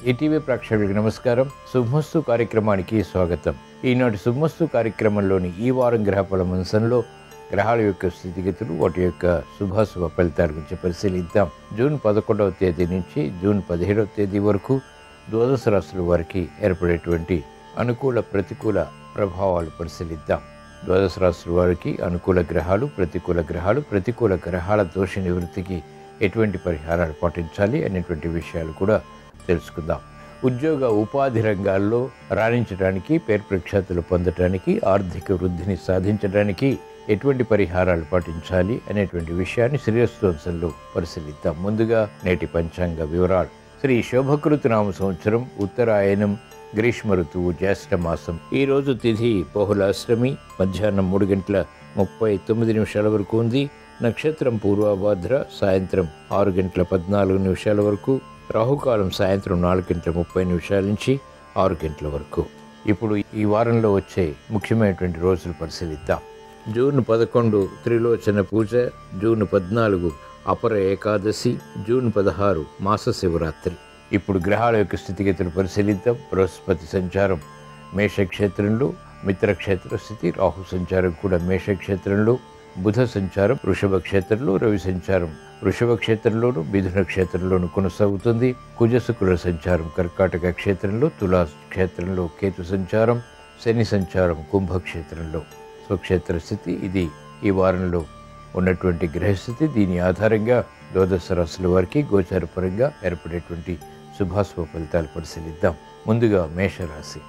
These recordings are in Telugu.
ఈటీవీ ప్రేక్షకులకు నమస్కారం శుభమస్తు కార్యక్రమానికి స్వాగతం ఈనాటి శుభమస్తు కార్యక్రమంలోని ఈ వారం గ్రహఫల మంచంలో గ్రహాల యొక్క స్థితిగతులు వాటి యొక్క శుభాశుభ ఫలితాల గురించి పరిశీలిద్దాం జూన్ పదకొండవ తేదీ నుంచి జూన్ పదిహేడవ తేదీ వరకు ద్వాదశ రాశుల వారికి ఏర్పడేటువంటి అనుకూల ప్రతికూల ప్రభావాలు పరిశీలిద్దాం ద్వాదశ రాశుల వారికి అనుకూల గ్రహాలు ప్రతికూల గ్రహాలు ప్రతికూల గ్రహాల దోష నివృత్తికి ఎటువంటి పరిహారాలు పాటించాలి అనేటువంటి విషయాలు కూడా తెలుసుకుందాం ఉద్యోగ ఉపాధి రంగాల్లో రాణించడానికి పేరు ప్రఖ్యాతులు పొందడానికి ఆర్థిక వృద్ధిని సాధించడానికి ఎటువంటి పరిహారాలు పాటించాలి అనేటువంటి విషయాన్ని శ్రీరస్తోంసంలో పరిశీలిద్దాం ముందుగా నేటి పంచాంగ వివరాలు శ్రీ శోభకృతి నామ సంవత్సరం ఉత్తరాయణం గ్రీష్మ ఋతువు జ్యేష్ఠ మాసం ఈ రోజు తిథి బహుళాష్టమి మధ్యాహ్నం మూడు గంటల ముప్పై తొమ్మిది నిమిషాల వరకు ఉంది నక్షత్రం పూర్వభాద్ర సాయంత్రం ఆరు గంటల పద్నాలుగు నిమిషాల వరకు రాహుకాలం సాయంత్రం నాలుగు గంటల ముప్పై నిమిషాల నుంచి ఆరు గంటల వరకు ఇప్పుడు ఈ వారంలో వచ్చే ముఖ్యమైనటువంటి రోజులు పరిశీలిద్దాం జూన్ పదకొండు త్రిలోచన పూజ జూన్ పద్నాలుగు అపర ఏకాదశి జూన్ పదహారు మాస శివరాత్రి ఇప్పుడు గ్రహాల యొక్క స్థితిగతులు పరిశీలిద్దాం బృహస్పతి సంచారం మేషక్షేత్రంలో మిత్రక్షేత్ర స్థితి రాహు సంచారం కూడా మేషక్షేత్రంలో బుధ సంచారం వృషభ క్షేత్రంలో రవి సంచారం వృషభ క్షేత్రంలోను మిథున క్షేత్రంలోను కొనసాగుతుంది కుజశుకుల సంచారం కర్కాటక క్షేత్రంలో తులా క్షేత్రంలో కేతు సంచారం శని సంచారం కుంభక్షేత్రంలో స్వక్షేత్ర స్థితి ఇది ఈ వారంలో ఉన్నటువంటి గ్రహస్థితి దీని ఆధారంగా ద్వాదశ రాశుల వారికి గోచారపరంగా ఏర్పడేటువంటి శుభాశుభ ఫలితాలు పరిశీలిద్దాం ముందుగా మేషరాశి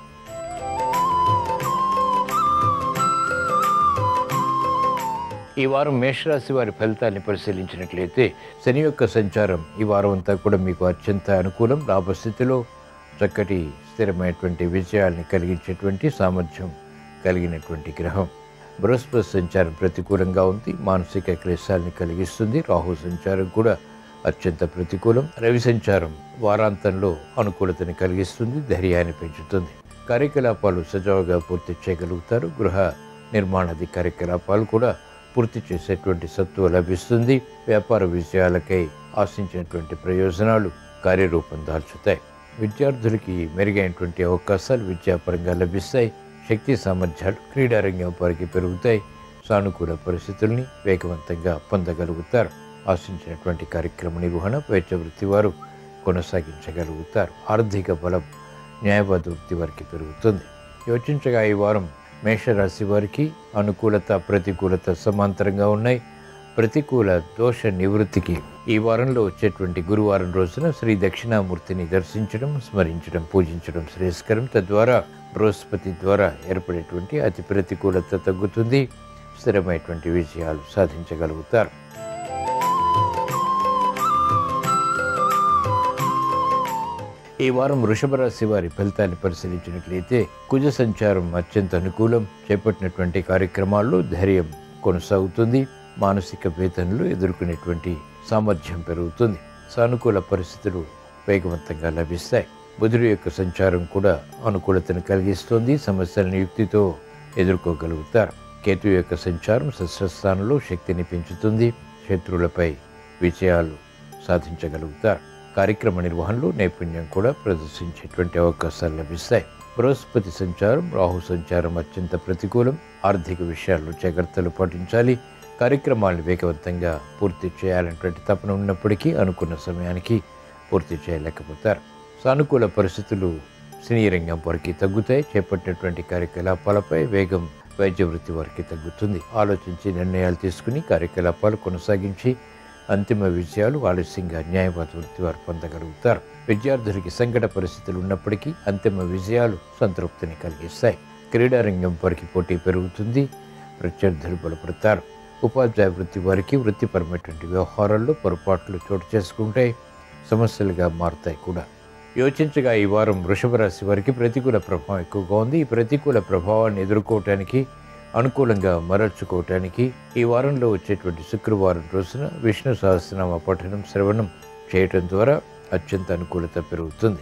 ఈ వారం మేషరాశి వారి ఫలితాన్ని పరిశీలించినట్లయితే శని యొక్క సంచారం ఈ వారం అంతా కూడా మీకు అత్యంత అనుకూలం లాభస్థితిలో చక్కటి స్థిరమైనటువంటి విజయాల్ని కలిగించేటువంటి సామర్థ్యం కలిగినటువంటి గ్రహం బృహస్పతి సంచారం ప్రతికూలంగా ఉంది మానసిక క్లేశాలని కలిగిస్తుంది రాహు సంచారం కూడా అత్యంత ప్రతికూలం రవి సంచారం వారాంతంలో అనుకూలతని కలిగిస్తుంది ధైర్యాన్ని పెంచుతుంది కార్యకలాపాలు సజావుగా పూర్తి చేయగలుగుతారు గృహ నిర్మాణాది కార్యకలాపాలు కూడా పూర్తి చేసేటువంటి సత్తువ లభిస్తుంది వ్యాపార విజయాలకై ఆశించినటువంటి ప్రయోజనాలు కార్యరూపం దాల్చుతాయి విద్యార్థులకి మెరుగైనటువంటి అవకాశాలు విద్యాపరంగా లభిస్తాయి శక్తి సామర్థ్యాలు క్రీడారంగం వారికి పెరుగుతాయి సానుకూల పరిస్థితుల్ని వేగవంతంగా పొందగలుగుతారు ఆశించినటువంటి కార్యక్రమ నిర్వహణ వైద్య వృత్తి వారు కొనసాగించగలుగుతారు ఆర్థిక బలం న్యాయవాద వృత్తి వారికి పెరుగుతుంది యోచించగా ఈ వారం మేషరాశి వారికి అనుకూలత ప్రతికూలత సమాంతరంగా ఉన్నాయి ప్రతికూల దోష నివృత్తికి ఈ వారంలో వచ్చేటువంటి గురువారం రోజున శ్రీ దక్షిణామూర్తిని దర్శించడం స్మరించడం పూజించడం శ్రేయస్కరం తద్వారా బృహస్పతి ద్వారా ఏర్పడేటువంటి అతి ప్రతికూలత తగ్గుతుంది స్థిరమైనటువంటి విజయాలు సాధించగలుగుతారు ఈ వారం వృషభ రాశి వారి ఫలితాన్ని పరిశీలించినట్లయితే కుజ సంచారం అత్యంత అనుకూలం చేపట్టినటువంటి కార్యక్రమాల్లో ధైర్యం కొనసాగుతుంది మానసిక వేదనలు ఎదుర్కొనేటువంటి సామర్థ్యం పెరుగుతుంది సానుకూల పరిస్థితులు వేగవంతంగా లభిస్తాయి బుధుడు యొక్క సంచారం కూడా అనుకూలతను కలిగిస్తుంది సమస్యలను యుక్తితో ఎదుర్కోగలుగుతారు కేతు యొక్క సంచారం శస్త్రస్థానంలో శక్తిని పెంచుతుంది శత్రువులపై విజయాలు సాధించగలుగుతారు కార్యక్రమ నిర్వహణలో నైపుణ్యం కూడా ప్రదర్శించేటువంటి అవకాశాలు లభిస్తాయి బృహస్పతి సంచారం రాహు సంచారం అత్యంత ప్రతికూలం ఆర్థిక విషయాల్లో జాగ్రత్తలు పాటించాలి కార్యక్రమాలను వేగవంతంగా పూర్తి చేయాలనేటువంటి తపన ఉన్నప్పటికీ అనుకున్న సమయానికి పూర్తి చేయలేకపోతారు సానుకూల పరిస్థితులు సినీ రంగం వారికి తగ్గుతాయి చేపట్టినటువంటి కార్యకలాపాలపై వేగం వైద్య వృత్తి వారికి తగ్గుతుంది ఆలోచించి నిర్ణయాలు తీసుకుని కార్యకలాపాలు కొనసాగించి అంతిమ విజయాలు ఆలస్యంగా న్యాయవాద వృత్తి వారు పొందగలుగుతారు విద్యార్థులకి సంకట పరిస్థితులు ఉన్నప్పటికీ అంతిమ విజయాలు సంతృప్తిని కలిగిస్తాయి క్రీడారంగం వారికి పోటీ పెరుగుతుంది ప్రత్యర్థులు బలపడతారు ఉపాధ్యాయ వృత్తి వారికి వృత్తిపరమైనటువంటి వ్యవహారాల్లో పొరపాట్లు చోటు చేసుకుంటాయి సమస్యలుగా మారుతాయి కూడా యోచించగా ఈ వారం వృషభ రాశి వారికి ప్రతికూల ప్రభావం ఎక్కువగా ఉంది ఈ ప్రతికూల ప్రభావాన్ని ఎదుర్కోవటానికి అనుకూలంగా మరల్చుకోవటానికి ఈ వారంలో వచ్చేటువంటి శుక్రవారం రోజున విష్ణు సహస్రనామ పఠనం శ్రవణం చేయటం ద్వారా అత్యంత అనుకూలత పెరుగుతుంది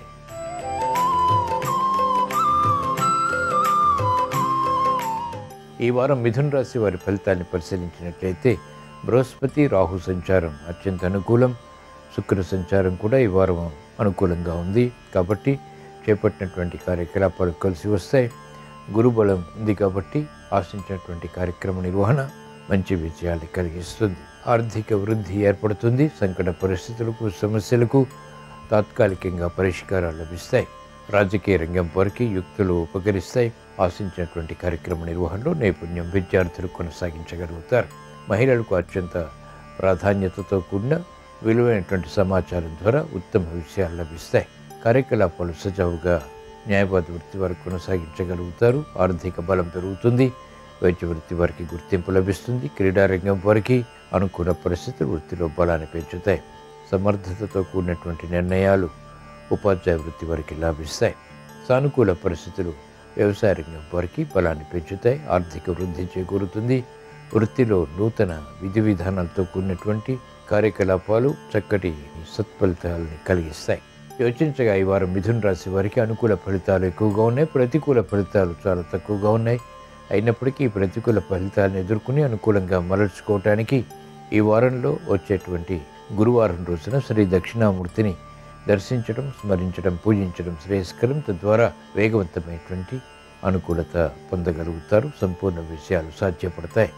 ఈ వారం మిథున రాశి వారి ఫలితాన్ని పరిశీలించినట్లయితే బృహస్పతి రాహు సంచారం అత్యంత అనుకూలం శుక్ర సంచారం కూడా ఈ వారం అనుకూలంగా ఉంది కాబట్టి చేపట్టినటువంటి కార్యకలాపాలు కలిసి వస్తాయి గురుబలం ఉంది కాబట్టి ఆశించినటువంటి కార్యక్రమ నిర్వహణ మంచి విజయాన్ని కలిగిస్తుంది ఆర్థిక వృద్ధి ఏర్పడుతుంది సంకట పరిస్థితులకు సమస్యలకు తాత్కాలికంగా పరిష్కారాలు లభిస్తాయి రాజకీయ రంగం వారికి యుక్తులు ఉపకరిస్తాయి ఆశించినటువంటి కార్యక్రమ నిర్వహణలో నైపుణ్యం విద్యార్థులు కొనసాగించగలుగుతారు మహిళలకు అత్యంత ప్రాధాన్యతతో కూడిన విలువైనటువంటి సమాచారం ద్వారా ఉత్తమ విషయాలు లభిస్తాయి కార్యకలాపాలు సజావుగా న్యాయవాద వృత్తి వారు కొనసాగించగలుగుతారు ఆర్థిక బలం పెరుగుతుంది వైద్య వృత్తి వారికి గుర్తింపు లభిస్తుంది క్రీడారంగం వారికి అనుకూల పరిస్థితులు వృత్తిలో బలాన్ని పెంచుతాయి సమర్థతతో కూడినటువంటి నిర్ణయాలు ఉపాధ్యాయ వృత్తి వారికి లాభిస్తాయి సానుకూల పరిస్థితులు వ్యవసాయ రంగం వారికి బలాన్ని పెంచుతాయి ఆర్థిక వృద్ధి చేకూరుతుంది వృత్తిలో నూతన విధి విధానాలతో కూడినటువంటి కార్యకలాపాలు చక్కటి సత్ఫలితాలని కలిగిస్తాయి యోచించగా ఈ వారం మిథున రాశి వారికి అనుకూల ఫలితాలు ఎక్కువగా ఉన్నాయి ప్రతికూల ఫలితాలు చాలా తక్కువగా ఉన్నాయి అయినప్పటికీ ఈ ప్రతికూల ఫలితాలను ఎదుర్కొని అనుకూలంగా మరల్చుకోవటానికి ఈ వారంలో వచ్చేటువంటి గురువారం రోజున శ్రీ దక్షిణామూర్తిని దర్శించడం స్మరించడం పూజించడం శ్రేయస్కరం తద్వారా వేగవంతమైనటువంటి అనుకూలత పొందగలుగుతారు సంపూర్ణ విషయాలు సాధ్యపడతాయి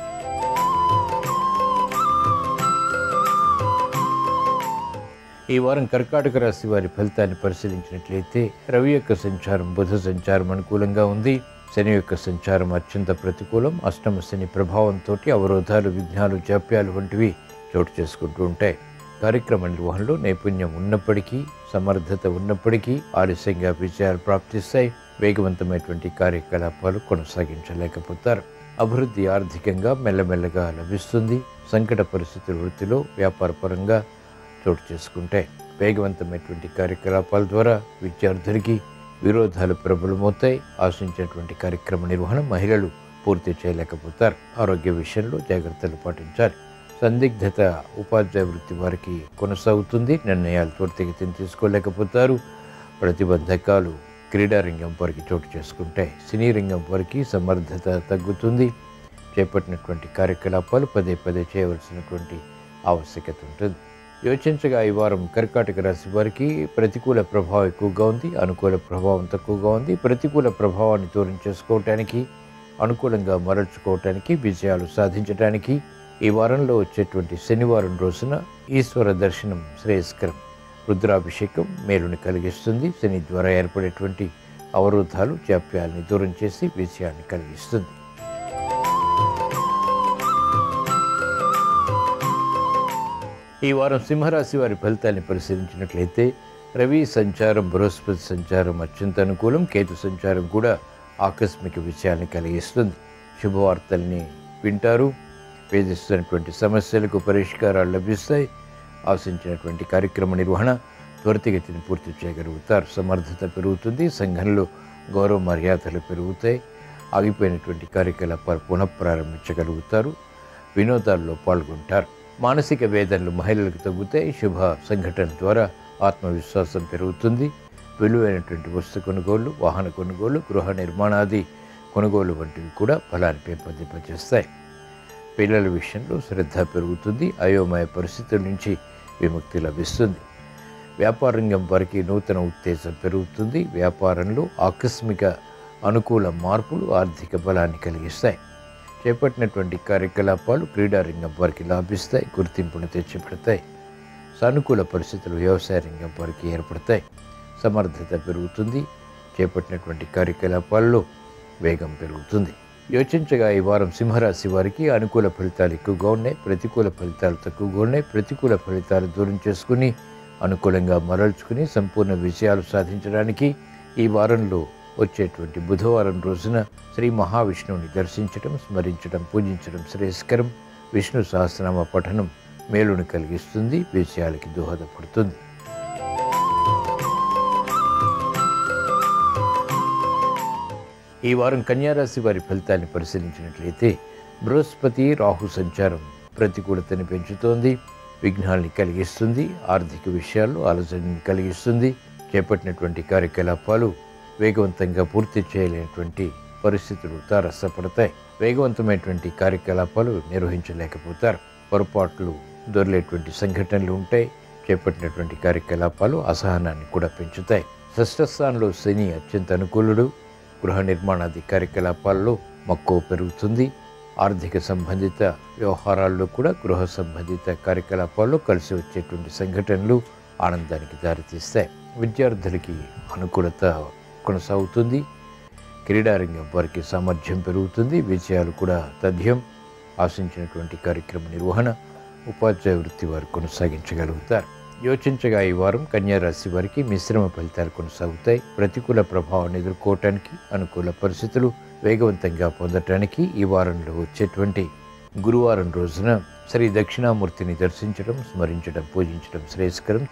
ఈ వారం కర్కాటక రాశి వారి ఫలితాన్ని పరిశీలించినట్లయితే రవి యొక్క సంచారం బుధ సంచారం అనుకూలంగా ఉంది శని యొక్క సంచారం అత్యంత ప్రతికూలం అష్టమ శని ప్రభావంతో అవరోధాలు విఘ్నాలు జాప్యాలు వంటివి చోటు చేసుకుంటూ ఉంటాయి కార్యక్రమ నిర్వహణలో నైపుణ్యం ఉన్నప్పటికీ సమర్థత ఉన్నప్పటికీ ఆలస్యంగా విజయాలు ప్రాప్తిస్తాయి వేగవంతమైనటువంటి కార్యకలాపాలు కొనసాగించలేకపోతారు అభివృద్ధి ఆర్థికంగా మెల్లమెల్లగా లభిస్తుంది సంకట పరిస్థితుల వృత్తిలో వ్యాపారపరంగా చోటు చేసుకుంటాయి వేగవంతమైనటువంటి కార్యకలాపాల ద్వారా విద్యార్థులకి విరోధాలు ప్రబలమవుతాయి ఆశించినటువంటి కార్యక్రమ నిర్వహణ మహిళలు పూర్తి చేయలేకపోతారు ఆరోగ్య విషయంలో జాగ్రత్తలు పాటించాలి సందిగ్ధత ఉపాధ్యాయ వృత్తి వారికి కొనసాగుతుంది నిర్ణయాలు త్వరితగతిని తీసుకోలేకపోతారు ప్రతిబంధకాలు క్రీడారంగం వారికి చోటు చేసుకుంటాయి సినీ రంగం వారికి సమర్థత తగ్గుతుంది చేపట్టినటువంటి కార్యకలాపాలు పదే పదే చేయవలసినటువంటి ఆవశ్యకత ఉంటుంది యోచించగా ఈ వారం కర్కాటక రాశి వారికి ప్రతికూల ప్రభావం ఎక్కువగా ఉంది అనుకూల ప్రభావం తక్కువగా ఉంది ప్రతికూల ప్రభావాన్ని దూరం చేసుకోవటానికి అనుకూలంగా మరల్చుకోవటానికి విజయాలు సాధించడానికి ఈ వారంలో వచ్చేటువంటి శనివారం రోజున ఈశ్వర దర్శనం శ్రేయస్కరం రుద్రాభిషేకం మేలుని కలిగిస్తుంది శని ద్వారా ఏర్పడేటువంటి అవరోధాలు జాప్యాలని దూరం చేసి విజయాన్ని కలిగిస్తుంది ఈ వారం సింహరాశి వారి ఫలితాన్ని పరిశీలించినట్లయితే రవి సంచారం బృహస్పతి సంచారం అత్యంత అనుకూలం కేతు సంచారం కూడా ఆకస్మిక విషయాన్ని కలిగిస్తుంది శుభవార్తల్ని వింటారు వేధిస్తున్నటువంటి సమస్యలకు పరిష్కారాలు లభిస్తాయి ఆశించినటువంటి కార్యక్రమ నిర్వహణ త్వరితగతిని పూర్తి చేయగలుగుతారు సమర్థత పెరుగుతుంది సంఘంలో గౌరవ మర్యాదలు పెరుగుతాయి ఆగిపోయినటువంటి కార్యకలాపాలు పునఃప్రారంభించగలుగుతారు వినోదాల్లో పాల్గొంటారు మానసిక వేదనలు మహిళలకు తగ్గుతాయి శుభ సంఘటన ద్వారా ఆత్మవిశ్వాసం పెరుగుతుంది విలువైనటువంటి వస్తు కొనుగోలు వాహన కొనుగోలు గృహ నిర్మాణాది కొనుగోలు వంటివి కూడా ఫలాన్ని పెంపొందింపజేస్తాయి పిల్లల విషయంలో శ్రద్ధ పెరుగుతుంది అయోమయ పరిస్థితుల నుంచి విముక్తి లభిస్తుంది వ్యాపార రంగం వారికి నూతన ఉత్తేజం పెరుగుతుంది వ్యాపారంలో ఆకస్మిక అనుకూల మార్పులు ఆర్థిక బలాన్ని కలిగిస్తాయి చేపట్టినటువంటి కార్యకలాపాలు క్రీడారంగం వారికి లాభిస్తాయి గుర్తింపును తెచ్చిపెడతాయి సానుకూల పరిస్థితులు వ్యవసాయ రంగం వారికి ఏర్పడతాయి సమర్థత పెరుగుతుంది చేపట్టినటువంటి కార్యకలాపాల్లో వేగం పెరుగుతుంది యోచించగా ఈ వారం సింహరాశి వారికి అనుకూల ఫలితాలు ఎక్కువగా ఉన్నాయి ప్రతికూల ఫలితాలు తక్కువగా ఉన్నాయి ప్రతికూల ఫలితాలు దూరం చేసుకుని అనుకూలంగా మరల్చుకుని సంపూర్ణ విజయాలు సాధించడానికి ఈ వారంలో వచ్చేటువంటి బుధవారం రోజున శ్రీ మహావిష్ణువుని దర్శించడం స్మరించడం పూజించడం శ్రేయస్కరం విష్ణు సహస్రనామ పఠనం మేలును కలిగిస్తుంది విజయాలకి దోహదపడుతుంది ఈ వారం కన్యారాశి వారి ఫలితాన్ని పరిశీలించినట్లయితే బృహస్పతి రాహు సంచారం ప్రతికూలతని పెంచుతోంది విఘ్నాల్ని కలిగిస్తుంది ఆర్థిక విషయాల్లో ఆలోచనని కలిగిస్తుంది చేపట్టినటువంటి కార్యకలాపాలు వేగవంతంగా పూర్తి చేయలేనటువంటి పరిస్థితులు తారసపడతాయి వేగవంతమైనటువంటి కార్యకలాపాలు నిర్వహించలేకపోతారు పొరపాట్లు దొరిలేటువంటి సంఘటనలు ఉంటాయి చేపట్టినటువంటి కార్యకలాపాలు అసహనాన్ని కూడా పెంచుతాయి షష్ఠస్థానంలో శని అత్యంత అనుకూలుడు గృహ నిర్మాణాది కార్యకలాపాల్లో మక్కువ పెరుగుతుంది ఆర్థిక సంబంధిత వ్యవహారాల్లో కూడా గృహ సంబంధిత కార్యకలాపాల్లో కలిసి వచ్చేటువంటి సంఘటనలు ఆనందానికి దారితీస్తాయి విద్యార్థులకి అనుకూలత కొనసాగుతుంది క్రీడారంగం వారికి సామర్థ్యం పెరుగుతుంది విజయాలు కూడా తథ్యం ఆశించినటువంటి కార్యక్రమ నిర్వహణ ఉపాధ్యాయ వృత్తి వారు కొనసాగించగలుగుతారు యోచించగా ఈ వారం కన్యా రాశి వారికి మిశ్రమ ఫలితాలు కొనసాగుతాయి ప్రతికూల ప్రభావాన్ని ఎదుర్కోవటానికి అనుకూల పరిస్థితులు వేగవంతంగా పొందటానికి ఈ వారంలో వచ్చేటువంటి గురువారం రోజున శ్రీ దక్షిణామూర్తిని దర్శించడం స్మరించడం పూజించడం శ్రేయస్కరం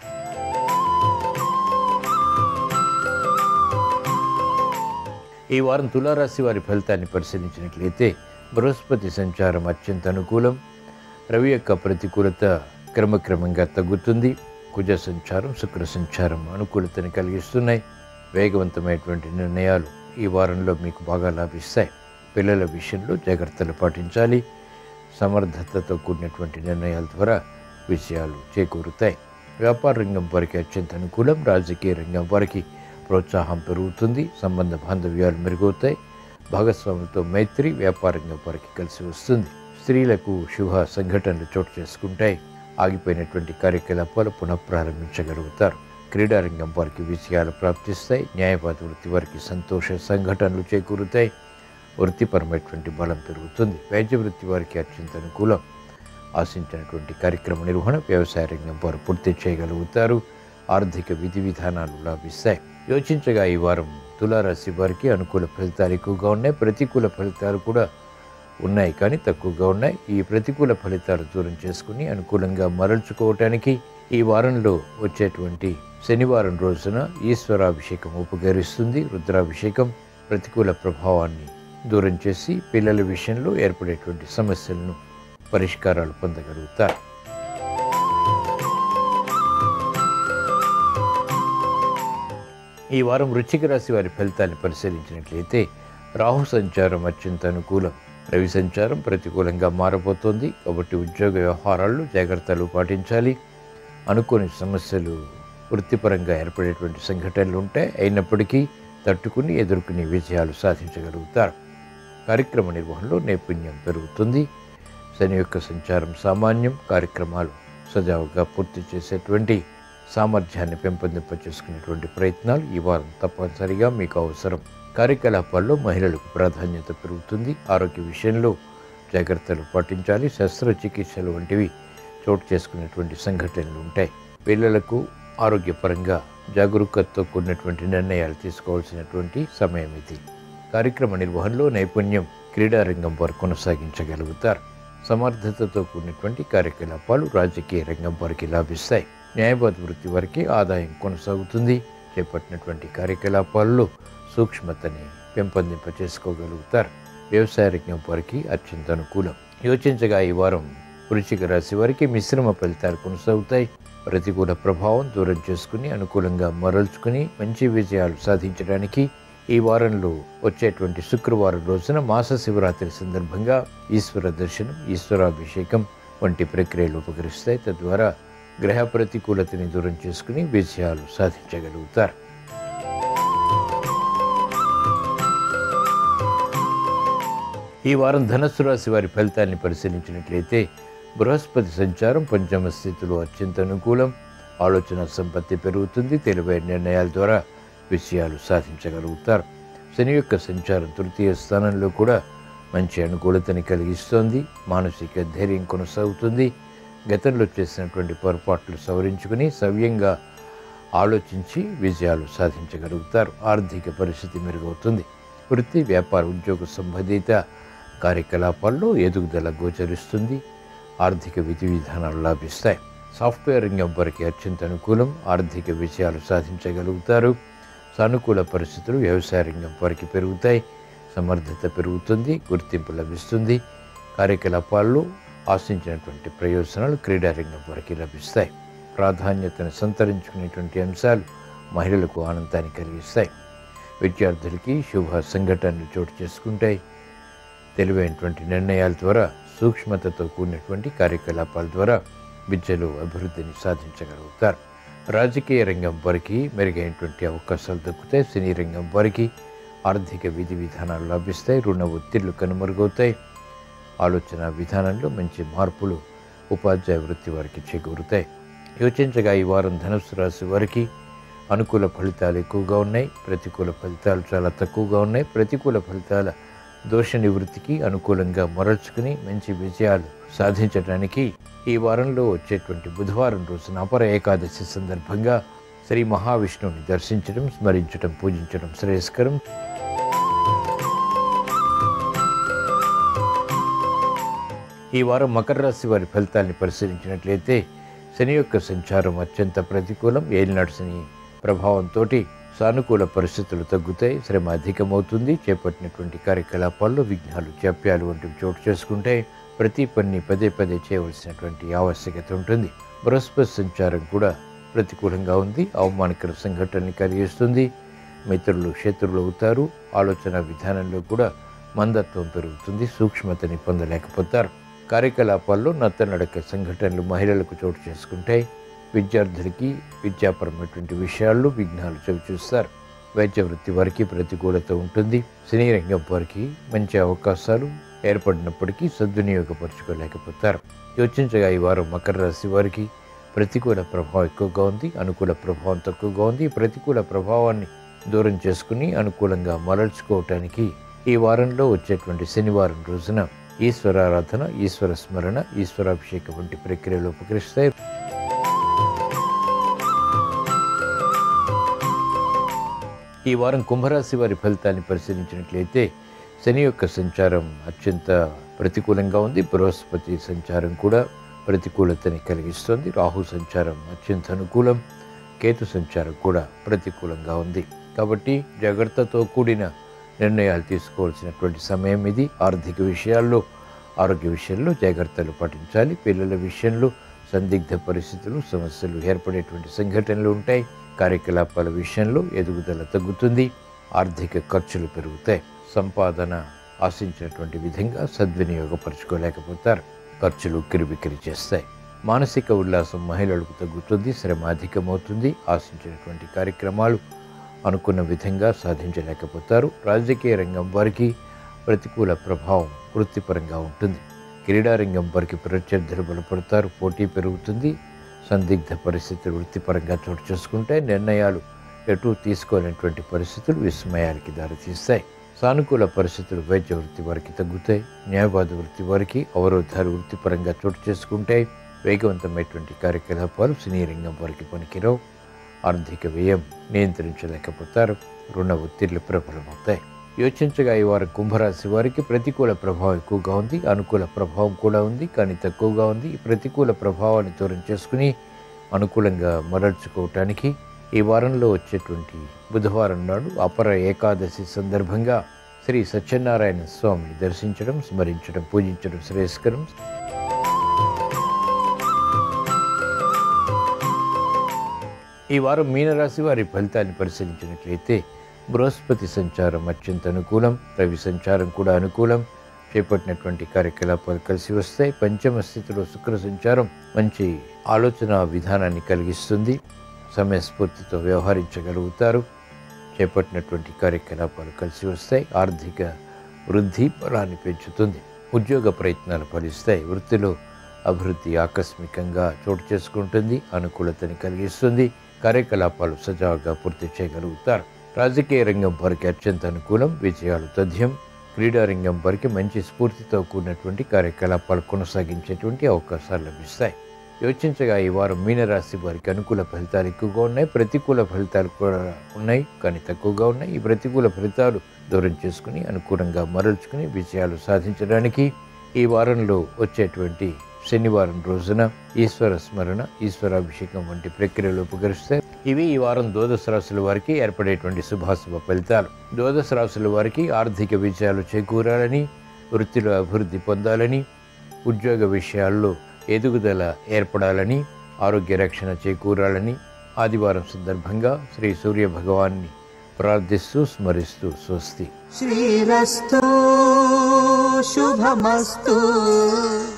ఈ వారం తులారాశి వారి ఫలితాన్ని పరిశీలించినట్లయితే బృహస్పతి సంచారం అత్యంత అనుకూలం రవి యొక్క ప్రతికూలత క్రమక్రమంగా తగ్గుతుంది కుజ సంచారం శుక్ర సంచారం అనుకూలతని కలిగిస్తున్నాయి వేగవంతమైనటువంటి నిర్ణయాలు ఈ వారంలో మీకు బాగా లాభిస్తాయి పిల్లల విషయంలో జాగ్రత్తలు పాటించాలి సమర్థతతో కూడినటువంటి నిర్ణయాల ద్వారా విజయాలు చేకూరుతాయి వ్యాపార రంగం వారికి అత్యంత అనుకూలం రాజకీయ రంగం వారికి ప్రోత్సాహం పెరుగుతుంది సంబంధ బాంధవ్యాలు మెరుగవుతాయి భాగస్వాములతో మైత్రి వ్యాపార రంగం వారికి కలిసి వస్తుంది స్త్రీలకు శుభ సంఘటనలు చోటు చేసుకుంటాయి ఆగిపోయినటువంటి కార్యకలాపాలు పునఃప్రారంభించగలుగుతారు క్రీడారంగం వారికి విజయాలు ప్రాప్తిస్తాయి న్యాయవాద వృత్తి వారికి సంతోష సంఘటనలు చేకూరుతాయి వృత్తిపరమైనటువంటి బలం పెరుగుతుంది వైద్య వృత్తి వారికి అత్యంత అనుకూలం ఆశించినటువంటి కార్యక్రమ నిర్వహణ వ్యవసాయ రంగం వారు పూర్తి చేయగలుగుతారు ఆర్థిక విధి విధానాలు లాభిస్తాయి యోచించగా ఈ వారం తులారాశి వారికి అనుకూల ఫలితాలు ఎక్కువగా ఉన్నాయి ప్రతికూల ఫలితాలు కూడా ఉన్నాయి కానీ తక్కువగా ఉన్నాయి ఈ ప్రతికూల ఫలితాలు దూరం చేసుకుని అనుకూలంగా మరల్చుకోవటానికి ఈ వారంలో వచ్చేటువంటి శనివారం రోజున ఈశ్వరాభిషేకం ఉపకరిస్తుంది రుద్రాభిషేకం ప్రతికూల ప్రభావాన్ని దూరం చేసి పిల్లల విషయంలో ఏర్పడేటువంటి సమస్యలను పరిష్కారాలు పొందగలుగుతారు ఈ వారం వృశ్చిక రాశి వారి ఫలితాన్ని పరిశీలించినట్లయితే రాహు సంచారం అత్యంత అనుకూలం రవి సంచారం ప్రతికూలంగా మారబోతోంది కాబట్టి ఉద్యోగ వ్యవహారాల్లో జాగ్రత్తలు పాటించాలి అనుకోని సమస్యలు వృత్తిపరంగా ఏర్పడేటువంటి సంఘటనలు ఉంటాయి అయినప్పటికీ తట్టుకుని ఎదుర్కొని విజయాలు సాధించగలుగుతారు కార్యక్రమ నిర్వహణలో నైపుణ్యం పెరుగుతుంది శని యొక్క సంచారం సామాన్యం కార్యక్రమాలు సజావుగా పూర్తి చేసేటువంటి సామర్థ్యాన్ని పెంపొందింపచేసుకునేటువంటి ప్రయత్నాలు ఈ వారం తప్పనిసరిగా మీకు అవసరం కార్యకలాపాల్లో మహిళలకు ప్రాధాన్యత పెరుగుతుంది ఆరోగ్య విషయంలో జాగ్రత్తలు పాటించాలి శస్త్రచికిత్సలు వంటివి చోటు చేసుకునేటువంటి సంఘటనలు ఉంటాయి పిల్లలకు ఆరోగ్యపరంగా జాగరూకతతో కూడినటువంటి నిర్ణయాలు తీసుకోవాల్సినటువంటి సమయం ఇది కార్యక్రమ నిర్వహణలో నైపుణ్యం క్రీడారంగం వారు కొనసాగించగలుగుతారు సమర్థతతో కూడినటువంటి కార్యకలాపాలు రాజకీయ రంగం వారికి లాభిస్తాయి న్యాయవాద వృత్తి వారికి ఆదాయం కొనసాగుతుంది చేపట్టినటువంటి కార్యకలాపాల్లో సూక్ష్మతని పెంపొందింప చేసుకోగలుగుతారు వ్యవసాయ రంగం వారికి అత్యంత అనుకూలం యోచించగా ఈ వారం వృశ్చిక రాశి వారికి మిశ్రమ ఫలితాలు కొనసాగుతాయి ప్రతికూల ప్రభావం దూరం చేసుకుని అనుకూలంగా మరల్చుకుని మంచి విజయాలు సాధించడానికి ఈ వారంలో వచ్చేటువంటి శుక్రవారం రోజున మాస శివరాత్రి సందర్భంగా ఈశ్వర దర్శనం ఈశ్వరాభిషేకం వంటి ప్రక్రియలు ఉపకరిస్తాయి తద్వారా గ్రహ ప్రతికూలతని దూరం చేసుకుని విజయాలు సాధించగలుగుతారు ఈ వారం ధనస్సు రాశి వారి ఫలితాన్ని పరిశీలించినట్లయితే బృహస్పతి సంచారం పంచమ స్థితిలో అత్యంత అనుకూలం ఆలోచన సంపత్తి పెరుగుతుంది తెలివైన నిర్ణయాల ద్వారా విజయాలు సాధించగలుగుతారు శని యొక్క సంచారం తృతీయ స్థానంలో కూడా మంచి అనుకూలతని కలిగిస్తోంది మానసిక ధైర్యం కొనసాగుతుంది గతంలో చేసినటువంటి పొరపాట్లు సవరించుకుని సవ్యంగా ఆలోచించి విజయాలు సాధించగలుగుతారు ఆర్థిక పరిస్థితి మెరుగవుతుంది వృత్తి వ్యాపార ఉద్యోగ సంబంధిత కార్యకలాపాల్లో ఎదుగుదల గోచరిస్తుంది ఆర్థిక విధి విధానాలు లాభిస్తాయి సాఫ్ట్వేర్ రంగం వారికి అత్యంత అనుకూలం ఆర్థిక విజయాలు సాధించగలుగుతారు సానుకూల పరిస్థితులు వ్యవసాయ రంగం వారికి పెరుగుతాయి సమర్థత పెరుగుతుంది గుర్తింపు లభిస్తుంది కార్యకలాపాల్లో ఆశించినటువంటి ప్రయోజనాలు క్రీడారంగం వారికి లభిస్తాయి ప్రాధాన్యతను సంతరించుకునేటువంటి అంశాలు మహిళలకు ఆనందాన్ని కలిగిస్తాయి విద్యార్థులకి శుభ సంఘటనలు చోటు చేసుకుంటాయి తెలివైనటువంటి నిర్ణయాల ద్వారా సూక్ష్మతతో కూడినటువంటి కార్యకలాపాల ద్వారా విద్యలో అభివృద్ధిని సాధించగలుగుతారు రాజకీయ రంగం వారికి మెరుగైనటువంటి అవకాశాలు దక్కుతాయి సినీ రంగం వారికి ఆర్థిక విధి విధానాలు లభిస్తాయి రుణ ఒత్తిళ్లు కనుమరుగవుతాయి ఆలోచన విధానంలో మంచి మార్పులు ఉపాధ్యాయ వృత్తి వారికి చేకూరుతాయి యోచించగా ఈ వారం ధనుసు రాశి వారికి అనుకూల ఫలితాలు ఎక్కువగా ఉన్నాయి ప్రతికూల ఫలితాలు చాలా తక్కువగా ఉన్నాయి ప్రతికూల ఫలితాల దోష నివృత్తికి అనుకూలంగా మరల్చుకుని మంచి విజయాలు సాధించడానికి ఈ వారంలో వచ్చేటువంటి బుధవారం రోజున అపర ఏకాదశి సందర్భంగా శ్రీ మహావిష్ణువుని దర్శించడం స్మరించడం పూజించడం శ్రేయస్కరం ఈ వారం మకర రాశి వారి ఫలితాన్ని పరిశీలించినట్లయితే శని యొక్క సంచారం అత్యంత ప్రతికూలం ఏలినాడు శని ప్రభావంతో సానుకూల పరిస్థితులు తగ్గుతాయి శ్రమ అధికమవుతుంది చేపట్టినటువంటి కార్యకలాపాల్లో విఘ్నాలు జాప్యాలు వంటివి చోటు చేసుకుంటే ప్రతి పని పదే పదే చేయవలసినటువంటి ఆవశ్యకత ఉంటుంది బృహస్పతి సంచారం కూడా ప్రతికూలంగా ఉంది అవమానకర సంఘటనని కలిగిస్తుంది మిత్రులు శత్రులు అవుతారు ఆలోచన విధానంలో కూడా మందత్వం పెరుగుతుంది సూక్ష్మతని పొందలేకపోతారు కార్యకలాపాల్లో నత్తనడక సంఘటనలు మహిళలకు చోటు చేసుకుంటాయి విద్యార్థులకి విద్యాపరమైనటువంటి విషయాల్లో విఘ్నాలు చవిచూస్తారు వైద్య వృత్తి వారికి ప్రతికూలత ఉంటుంది సినీ రంగం వారికి మంచి అవకాశాలు ఏర్పడినప్పటికీ సద్వినియోగపరచుకోలేకపోతారు యోచించగా ఈ వారం మకర రాశి వారికి ప్రతికూల ప్రభావం ఎక్కువగా ఉంది అనుకూల ప్రభావం తక్కువగా ఉంది ఈ ప్రతికూల ప్రభావాన్ని దూరం చేసుకుని అనుకూలంగా మరల్చుకోవటానికి ఈ వారంలో వచ్చేటువంటి శనివారం రోజున ఈశ్వరారాధన ఈశ్వర స్మరణ ఈశ్వరాభిషేకం వంటి ప్రక్రియలు ఉపకరిస్తాయి ఈ వారం కుంభరాశి వారి ఫలితాన్ని పరిశీలించినట్లయితే శని యొక్క సంచారం అత్యంత ప్రతికూలంగా ఉంది బృహస్పతి సంచారం కూడా ప్రతికూలతని కలిగిస్తుంది రాహు సంచారం అత్యంత అనుకూలం కేతు సంచారం కూడా ప్రతికూలంగా ఉంది కాబట్టి జాగ్రత్తతో కూడిన నిర్ణయాలు తీసుకోవాల్సినటువంటి సమయం ఇది ఆర్థిక విషయాల్లో ఆరోగ్య విషయంలో జాగ్రత్తలు పాటించాలి పిల్లల విషయంలో సందిగ్ధ పరిస్థితులు సమస్యలు ఏర్పడేటువంటి సంఘటనలు ఉంటాయి కార్యకలాపాల విషయంలో ఎదుగుదల తగ్గుతుంది ఆర్థిక ఖర్చులు పెరుగుతాయి సంపాదన ఆశించినటువంటి విధంగా సద్వినియోగపరచుకోలేకపోతారు ఖర్చులు కిరిబిక్కిరి చేస్తాయి మానసిక ఉల్లాసం మహిళలకు తగ్గుతుంది శ్రమ అధికమవుతుంది ఆశించినటువంటి కార్యక్రమాలు అనుకున్న విధంగా సాధించలేకపోతారు రాజకీయ రంగం వారికి ప్రతికూల ప్రభావం వృత్తిపరంగా ఉంటుంది క్రీడారంగం వారికి ప్రత్యర్థులు బలపడతారు పోటీ పెరుగుతుంది సందిగ్ధ పరిస్థితులు వృత్తిపరంగా చోటు చేసుకుంటే నిర్ణయాలు ఎటు తీసుకోలేనటువంటి పరిస్థితులు విస్మయాలకి దారితీస్తాయి సానుకూల పరిస్థితులు వైద్య వృత్తి వారికి తగ్గుతాయి న్యాయవాద వృత్తి వారికి అవరోధాలు వృత్తిపరంగా చోటు చేసుకుంటాయి వేగవంతమైనటువంటి కార్యకలాపాలు సినీ రంగం వారికి పనికిరావు ఆర్థిక వ్యయం నియంత్రించలేకపోతారు రుణ ఒత్తిళ్లు ప్రబలమవుతాయి యోచించగా ఈ వారం కుంభరాశి వారికి ప్రతికూల ప్రభావం ఎక్కువగా ఉంది అనుకూల ప్రభావం కూడా ఉంది కానీ తక్కువగా ఉంది ఈ ప్రతికూల ప్రభావాన్ని దూరం చేసుకుని అనుకూలంగా మరల్చుకోవటానికి ఈ వారంలో వచ్చేటువంటి బుధవారం నాడు అపర ఏకాదశి సందర్భంగా శ్రీ సత్యనారాయణ స్వామిని దర్శించడం స్మరించడం పూజించడం శ్రేయస్కరం ఈ వారం మీనరాశి వారి ఫలితాన్ని పరిశీలించినట్లయితే బృహస్పతి సంచారం అత్యంత అనుకూలం రవి సంచారం కూడా అనుకూలం చేపట్టినటువంటి కార్యకలాపాలు కలిసి వస్తాయి పంచమ స్థితిలో శుక్ర సంచారం మంచి ఆలోచన విధానాన్ని కలిగిస్తుంది సమయస్ఫూర్తితో వ్యవహరించగలుగుతారు చేపట్టినటువంటి కార్యకలాపాలు కలిసి వస్తాయి ఆర్థిక వృద్ధి బలాన్ని పెంచుతుంది ఉద్యోగ ప్రయత్నాలు ఫలిస్తాయి వృత్తిలో అభివృద్ధి ఆకస్మికంగా చోటు చేసుకుంటుంది అనుకూలతని కలిగిస్తుంది కార్యకలాపాలు సజావుగా పూర్తి చేయగలుగుతారు రాజకీయ రంగం వారికి అత్యంత అనుకూలం విజయాలు తథ్యం క్రీడారంగం వారికి మంచి స్ఫూర్తితో కూడినటువంటి కార్యకలాపాలు కొనసాగించేటువంటి అవకాశాలు లభిస్తాయి యోచించగా ఈ వారం మీనరాశి వారికి అనుకూల ఫలితాలు ఎక్కువగా ఉన్నాయి ప్రతికూల ఫలితాలు కూడా ఉన్నాయి కానీ తక్కువగా ఉన్నాయి ఈ ప్రతికూల ఫలితాలు దూరం చేసుకుని అనుకూలంగా మరల్చుకుని విజయాలు సాధించడానికి ఈ వారంలో వచ్చేటువంటి శనివారం రోజున ఈశ్వర స్మరణ ఈశ్వరాభిషేకం వంటి ప్రక్రియలు ఉపకరిస్తాయి ఇవి ఈ వారం ద్వాదశ రాశుల వారికి ఏర్పడేటువంటి శుభాశుభ ఫలితాలు ద్వాదశ రాశుల వారికి ఆర్థిక విజయాలు చేకూరాలని వృత్తిలో అభివృద్ధి పొందాలని ఉద్యోగ విషయాల్లో ఎదుగుదల ఏర్పడాలని ఆరోగ్య రక్షణ చేకూరాలని ఆదివారం సందర్భంగా శ్రీ సూర్య భగవాన్ని ప్రార్థిస్తూ స్మరిస్తూ స్వస్తి श्रीरस्तु शुभमस्तु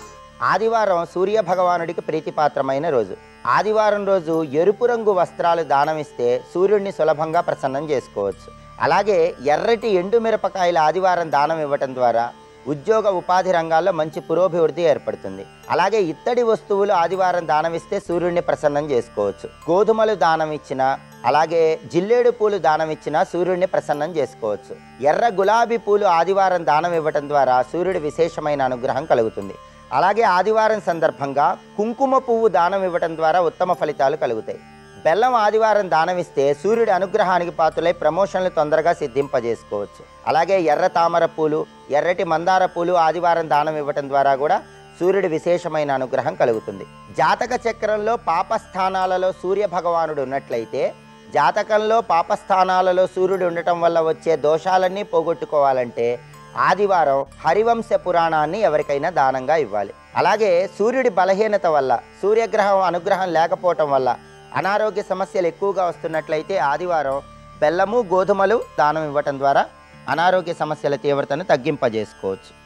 ఆదివారం సూర్య భగవానుడికి ప్రీతిపాత్రమైన రోజు ఆదివారం రోజు ఎరుపు రంగు వస్త్రాలు దానం ఇస్తే సూర్యుడిని సులభంగా ప్రసన్నం చేసుకోవచ్చు అలాగే ఎర్రటి ఎండు మిరపకాయల ఆదివారం దానం ఇవ్వటం ద్వారా ఉద్యోగ ఉపాధి రంగాల్లో మంచి పురోభివృద్ధి ఏర్పడుతుంది అలాగే ఇత్తడి వస్తువులు ఆదివారం దానం ఇస్తే సూర్యుడిని ప్రసన్నం చేసుకోవచ్చు గోధుమలు దానం ఇచ్చిన అలాగే జిల్లేడు పూలు దానం ఇచ్చినా సూర్యుడిని ప్రసన్నం చేసుకోవచ్చు ఎర్ర గులాబీ పూలు ఆదివారం దానం ఇవ్వటం ద్వారా సూర్యుడి విశేషమైన అనుగ్రహం కలుగుతుంది అలాగే ఆదివారం సందర్భంగా కుంకుమ పువ్వు దానం ఇవ్వటం ద్వారా ఉత్తమ ఫలితాలు కలుగుతాయి బెల్లం ఆదివారం దానం ఇస్తే సూర్యుడి అనుగ్రహానికి పాత్రులై ప్రమోషన్లు తొందరగా సిద్ధింపజేసుకోవచ్చు అలాగే ఎర్ర తామర పూలు ఎర్రటి మందార పూలు ఆదివారం దానం ఇవ్వటం ద్వారా కూడా సూర్యుడి విశేషమైన అనుగ్రహం కలుగుతుంది జాతక చక్రంలో పాపస్థానాలలో సూర్య భగవానుడు ఉన్నట్లయితే జాతకంలో పాపస్థానాలలో సూర్యుడు ఉండటం వల్ల వచ్చే దోషాలన్నీ పోగొట్టుకోవాలంటే ఆదివారం హరివంశ పురాణాన్ని ఎవరికైనా దానంగా ఇవ్వాలి అలాగే సూర్యుడి బలహీనత వల్ల సూర్యగ్రహం అనుగ్రహం లేకపోవటం వల్ల అనారోగ్య సమస్యలు ఎక్కువగా వస్తున్నట్లయితే ఆదివారం బెల్లము గోధుమలు దానం ఇవ్వటం ద్వారా అనారోగ్య సమస్యల తీవ్రతను తగ్గింపజేసుకోవచ్చు